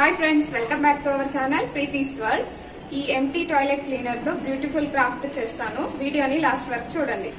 hi friends welcome back to our channel Preethi's world ఈ empty toilet cleaner తో beautiful craft చేస్తాను వీడియోని last వరకు చూడండి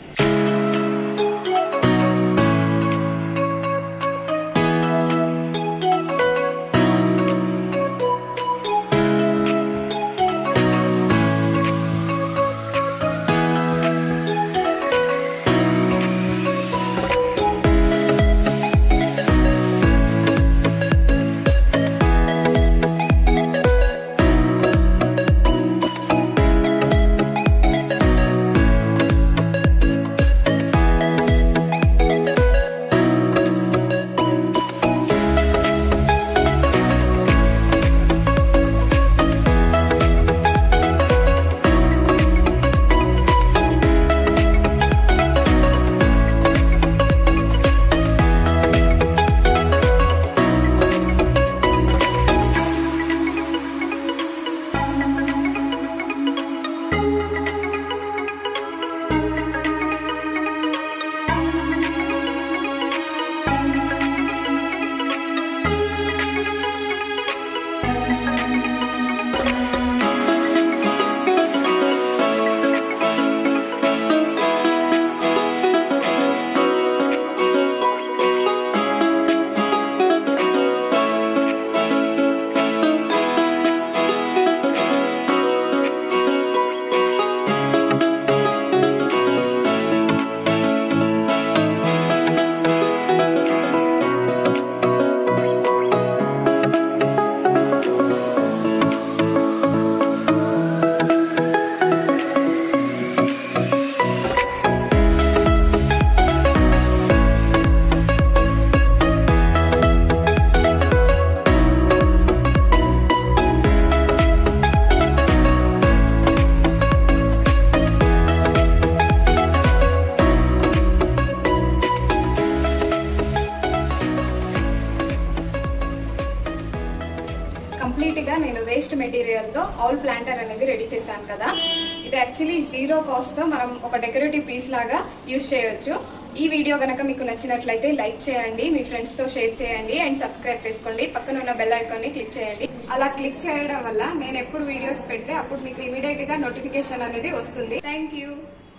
కంప్లీట్ గా నేను వేస్ట్ మెటీరియల్ తో ఆల్ ప్లాంటర్ అనేది రెడీ చేశాను కదా ఇది యాక్చువల్లీ జీరో కాస్ట్ తో మనం ఒక డెకరేటివ్ పీస్ లాగా యూజ్ చేయొచ్చు ఈ వీడియో గనక మీకు నచ్చినట్లయితే లైక్ చేయండి మీ ఫ్రెండ్స్ తో షేర్ చేయండి అండ్ సబ్స్క్రైబ్ చేసుకోండి పక్కన ఉన్న బెల్ ఐకాన్ ని క్లిక్ చేయండి అలా క్లిక్ చేయడం వల్ల నేను ఎప్పుడు వీడియోస్ పెడితే అప్పుడు మీకు ఇమీడియట్ గా నోటిఫికేషన్ అనేది వస్తుంది థ్యాంక్ యూ